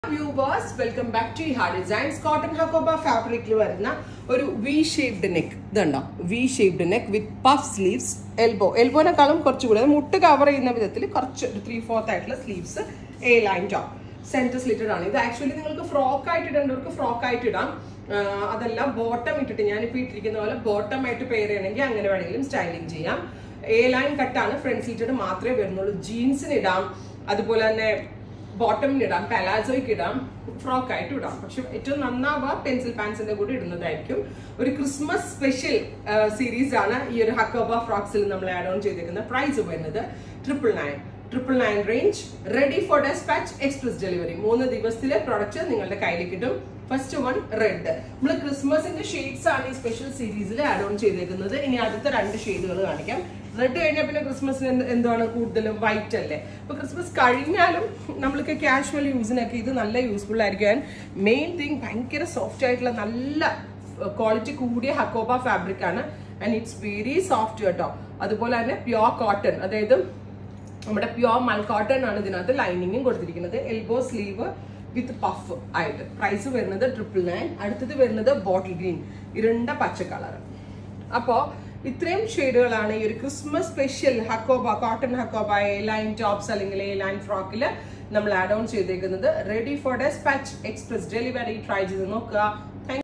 viewers welcome back to ഹാ designs cotton Hakoba ഫാബ്രിക്കിൽ വരുന്ന ഒരു വി ഷേപ്ഡ് നെക്ക് ഇതുണ്ടോ V shaped neck with puff sleeves elbow എൽബോനെക്കാളും കുറച്ചുകൂടെ മുട്ട് കവർ ചെയ്യുന്ന വിധത്തിൽ കുറച്ച് ഒരു ത്രീ ഫോർത്ത് ആയിട്ടുള്ള sleeves A line top center slitted ആണ് ഇത് ആക്ച്വലി നിങ്ങൾക്ക് ഫ്രോക്ക് ആയിട്ട് ഇടേണ്ടവർക്ക് ഫ്രോക്ക് ആയിട്ട് ഇടാം ആഹ് അതല്ല ബോട്ടം ഇട്ടിട്ട് ഞാനിപ്പോൾ ഇട്ടിരിക്കുന്ന പോലെ ബോട്ടം ആയിട്ട് പെയർ ചെയ്യണമെങ്കിൽ അങ്ങനെ വേണമെങ്കിലും സ്റ്റൈലിംഗ് ചെയ്യാം എ ലൈൻ കട്ടാണ് ഫ്രണ്ട് സ്ലിറ്റഡ് മാത്രമേ വരുന്നുള്ളൂ ജീൻസിന് ഇടാം അതുപോലെ തന്നെ ബോട്ടമിന് ഇടാം പലാസോയ്ക്ക് ഇടാം ഫ്രോക്ക് ആയിട്ട് ഇടാം പക്ഷെ ഏറ്റവും നന്നാവുക പെൻസിൽ പാൻസിന്റെ കൂടെ ഇടുന്നതായിരിക്കും ഒരു ക്രിസ്മസ് സ്പെഷ്യൽ സീരീസ് ആണ് ഈ ഒരു ഹക്കോബ ഫ്രോക്സിൽ നമ്മൾ ആഡ് ഓൺ ചെയ്തിരിക്കുന്ന പ്രൈസ് വരുന്നത് triple nine triple nine range ready for despatch express delivery മൂന്ന് ദിവസത്തിലെ പ്രൊഡക്റ്റ് നിങ്ങളുടെ കയ്യിൽ കിട്ടും ഫസ്റ്റ് വൺ റെഡ് നമ്മൾ ക്രിസ്മസിന്റെ ഷെയ്ഡ്സ് ആണ് ഈ സ്പെഷ്യൽ സീരീസിൽ ആഡ് ഓൺ ചെയ്തേക്കുന്നത് ഇനി അടുത്ത രണ്ട് ഷെയ്ഡുകൾ കാണിക്കാം റെഡ് കഴിഞ്ഞാൽ പിന്നെ ക്രിസ്മസിന് എന്ത് എന്താണ് കൂടുതലും വൈറ്റ് അല്ലേ അപ്പൊ ക്രിസ്മസ് കഴിഞ്ഞാലും നമ്മൾക്ക് കാഷ്വൽ യൂസിനൊക്കെ ഇത് നല്ല യൂസ്ഫുൾ ആയിരിക്കും മെയിൻ തിങ് ഭയങ്കര സോഫ്റ്റ് ആയിട്ടുള്ള നല്ല ക്വാളിറ്റി കൂടിയ ഹക്കോബ ഫാബ്രിക് ആണ് ആൻഡ് ഇറ്റ്സ് വെരി സോഫ്റ്റ് കേട്ടോ അതുപോലെ തന്നെ പ്യോർ കോട്ടൺ അതായത് നമ്മുടെ പ്യോർ മൽ കോട്ടൺ ആണ് ഇതിനകത്ത് ലൈനിങ്ങും കൊടുത്തിരിക്കുന്നത് എൽബോ സ്ലീവ് വിത്ത് പഫ് ആയിട്ട് പ്രൈസ് വരുന്നത് ട്രിപ്പിൾ നയൻ അടുത്തത് വരുന്നത് ബോട്ടിൽ ഗ്രീൻ ഇരുണ്ട പച്ച കളർ അപ്പോൾ ഇത്രയും ഷെയ്ഡുകളാണ് ഈ ഒരു Christmas special Hakoba cotton Hakoba A line tops അല്ലെങ്കിൽ എ ലൈൻ ഫ്രോക്കിൽ നമ്മൾ ആഡ് ഓൺ ചെയ്തേക്കുന്നത് ready for despatch express delivery try ചെയ്ത് നോക്കുക